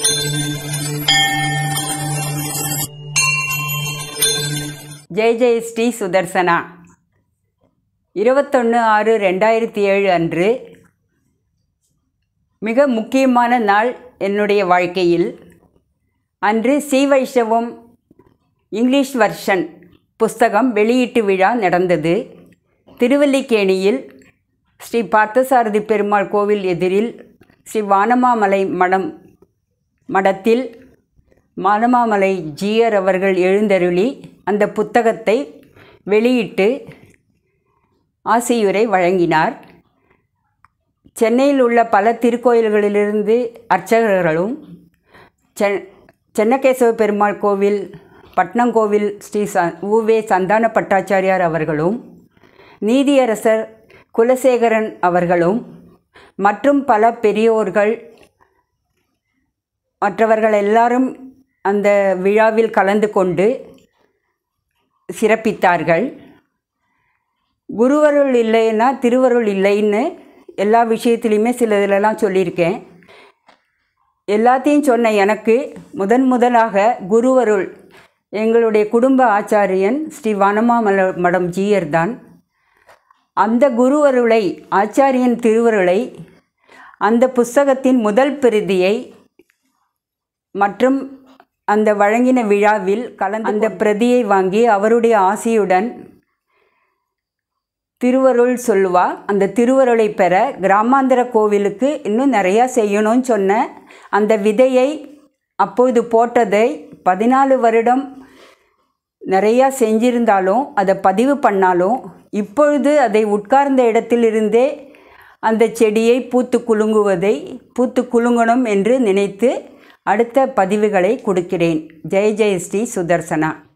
ஜெய் ஜெய் ஸ்ரீ சுதர்சனா இருபத்தொன்று ஆறு ரெண்டாயிரத்தி ஏழு அன்று மிக முக்கியமான நாள் என்னுடைய வாழ்க்கையில் அன்று சி வைஷ்ணவம் இங்கிலீஷ் வர்ஷன் புஸ்தகம் வெளியீட்டு விழா நடந்தது திருவல்லிக்கேணியில் ஸ்ரீ பார்த்தசாரதி பெருமாள் கோவில் எதிரில் ஸ்ரீ வானமாமலை மடம் மடத்தில் மானமாமலை ஜீயர் அவர்கள் எழுந்தருளி அந்த புத்தகத்தை வெளியிட்டு ஆசியுரை வழங்கினார் சென்னையில் உள்ள பல திருக்கோயில்களிலிருந்து அர்ச்சகர்களும் செ சென்னகேசவ பெருமாள் கோவில் பட்னங்கோவில் ஸ்ரீ ச உவே சந்தான பட்டாச்சாரியார் அவர்களும் நீதியரசர் குலசேகரன் அவர்களும் மற்றும் பல பெரியோர்கள் மற்றவர்கள் எல்லாரும் அந்த விழாவில் கலந்து கொண்டு சிறப்பித்தார்கள் குருவருள் இல்லைன்னா திருவருள் இல்லைன்னு எல்லா விஷயத்துலையுமே சில இதிலலாம் சொல்லியிருக்கேன் எல்லாத்தையும் சொன்ன எனக்கு முதன் முதலாக குருவருள் எங்களுடைய குடும்ப ஆச்சாரியன் ஸ்ரீ வனமாமல மடம் ஜீயர் தான் அந்த குருவருளை ஆச்சாரியன் திருவருளை அந்த புஸ்தகத்தின் முதல் பிரதியை மற்றும் அந்த வழங்கின விழாவில் கலந்து அந்த பிரதியை வாங்கி அவருடைய ஆசியுடன் திருவருள் சொல்லுவா அந்த திருவருளை பெற கிராமாந்தர கோவிலுக்கு இன்னும் நிறையா செய்யணும்னு சொன்ன அந்த விதையை அப்போது போட்டதை பதினாலு வருடம் நிறையா செஞ்சிருந்தாலும் அதை பதிவு பண்ணாலும் இப்பொழுது அதை உட்கார்ந்த இடத்திலிருந்தே அந்த செடியை பூத்து குலுங்குவதை பூத்து குலுங்கணும் என்று நினைத்து அடுத்த பதிவுகளை கொடுக்கிறேன் ஜெய் ஜெய் ஸ்ரீ சுதர்சனா